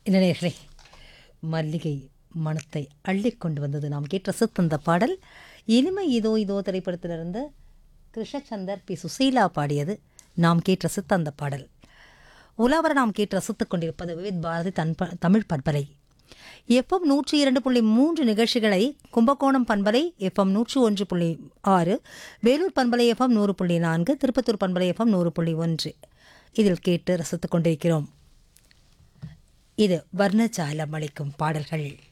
இளைஞர்களே மல்லிகை மணத்தை அள்ளி கொண்டு வந்தது நாம் கேட்ட சித்தந்த பாடல் இனிமை இதோ இதோ திரைப்படத்திலிருந்து கிருஷ்ணச்சந்தர் பி சுசீலா பாடியது நாம் கேட்ட சித்தந்த பாடல் உலாவர நாம் கேட்டு ரசித்துக் கொண்டிருப்பது விவித் பாரதி தன் தமிழ் பண்பலை எஃப்எம் நூற்றி இரண்டு புள்ளி மூன்று நிகழ்ச்சிகளை கும்பகோணம் பண்பலை எஃப்எம் நூற்றி ஒன்று புள்ளி ஆறு வேலூர் பண்பலை எஃப்எம் நூறு புள்ளி நான்கு திருப்பத்தூர் பண்பலை எஃப்எம் நூறு புள்ளி ஒன்று இதில் கேட்டு ரசித்துக் கொண்டிருக்கிறோம் இது வர்ணஜாலம் அளிக்கும் பாடல்கள்